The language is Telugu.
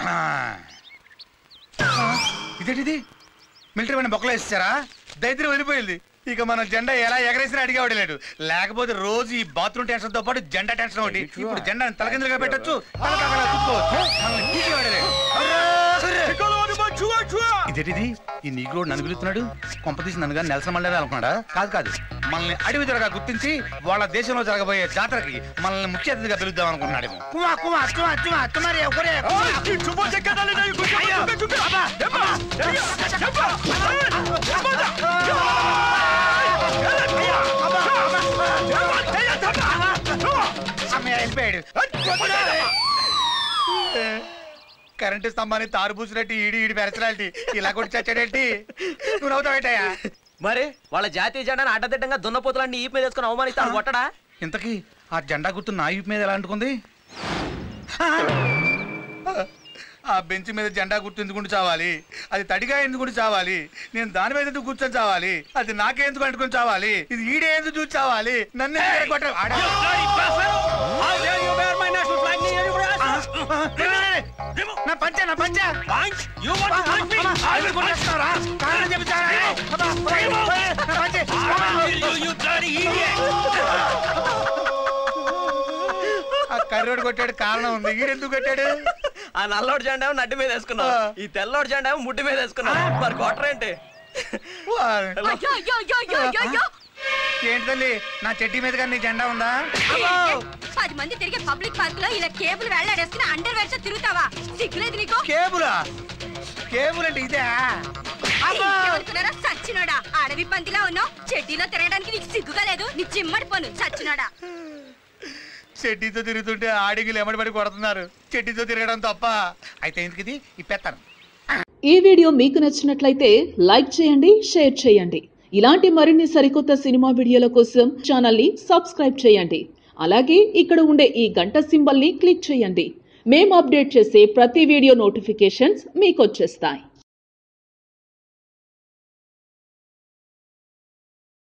ఆ. ఆ, ఇదేంటిది మిలిటరీ పైన బొక్కలు వేసారా దైత్యం వెళ్ళిపోయింది ఇక మన జెండా ఎలా ఎగరేసినా అడిగేవాడు లేడు లేకపోతే రోజు ఈ బాత్రూమ్ టెన్షన్ తో పాటు జెండా టెన్షన్ ఒకటి ఇప్పుడు జెండా తలకిందులుగా పెట్టొచ్చు తల కాకలా చుట్టుకోవచ్చు మనల్ని పీకేవాడు లేడు. అర్రే, అర్రే. ఇదేంటిది ఈ నీగ్రోడ్ నన్ను పిలుస్తున్నాడు కొంపతీసి నన్ను కానీ నెలసన్ మండలి అనుకున్నాడా కాదు కాదు మనల్ని అడవి జరగా గుర్తించి వాళ్ళ దేశంలో జరగబోయే జాతరకి మనల్ని ముఖ్య అతిథిగా పిలుద్దాం అనుకున్నాడేమో కుమా కుమా కుమా కుమా కుమారి ఒకరే అమ్మయ్య, వెళ్ళిపోయాడు కరెంటు స్తంభాన్ని తారు పూసినట్టు ఈడి ఈడి పెరచలాంటి ఇలా కొట్టి చచ్చాడేంటి నువ్వు నవ్వుతావేటయ్యా మరి వాళ్ళ జాతీయ జెండాను అడ్డదిడ్డంగా దున్నపోతులన్నీ ఈ మీద వేసుకుని అవమానిస్తాను కొట్టడా ఇంతకీ ఆ జెండా గుర్తు నా ఈపు మీద ఎలా అంటుకుంది ఆ బెంచ్ మీద జెండా గుర్తు ఎందుకు చావాలి అది తడిగా ఎందుకు చావాలి నేను దాని మీద ఎందుకు కూర్చొని చావాలి అది నాకే ఎందుకు అంటుకొని చావాలి ఇది ఈడే ఎందుకు చూసి చావాలి నన్ను ఎందుకు కొట్ట- ఆడ- నా పంచ నా పంచ ఆవిడ కొట్టేస్తున్నారా? కారణం చెబుతారా? అబ్బా, నా పంచె. ఆ కర్రోడు కొట్టాడు కారణం ఉంది ఈడెందుకు కొట్టాడు ఆ నల్లోడి జెండా ఏమో నడ్డి మీద వేసుకున్నావు ఆ. ఈ తెల్లోడి జెండా ఏమో ముడ్డి మీద వేసుకున్నావు మరి కొట్టరేంటి వా. అయ్యో అయ్యో అయ్యో అయ్యో అయ్యో అయ్యో ఏంటి తల్లి నా చెడ్డీ మీద కానీ నీ జెండా ఉందా పది మంది తిరిగే పబ్లిక్ పార్క్ లో ఇలా కేబుల్ వేలాడేసుకుని అండర్ వేర్స్ తిరుగుతావా సిగ్గులేదు నీకు కేబులా కేబుల్ అంటే ఇదే ఏమనుకున్నారా సచ్చినోడా అడవి పందిలా ఉన్నావు చెడ్డీలో తిరగడానికి నీకు సిగ్గుగా లేదు నీ చిమ్మడి పోను సచ్చినోడా చెడ్డీతో తిరుగుతుంటే ఆడిగిలు ఎమ్మడి కొడుతున్నారు చెడ్డీతో తిరగడం తప్ప అయితే ఎందుకు ఇది ఇప్పేస్తాను ఈ వీడియో మీకు నచ్చినట్లయితే లైక్ చేయండి షేర్ చేయండి ఇలాంటి మరిన్ని సరికొత్త సినిమా వీడియోల కోసం ఛానల్ని సబ్స్క్రైబ్ చేయండి అలాగే ఇక్కడ ఉండే ఈ గంట సింబల్ని క్లిక్ చేయండి మేము అప్డేట్ చేసే ప్రతి వీడియో నోటిఫికేషన్స్ మీకు వచ్చేస్తాయి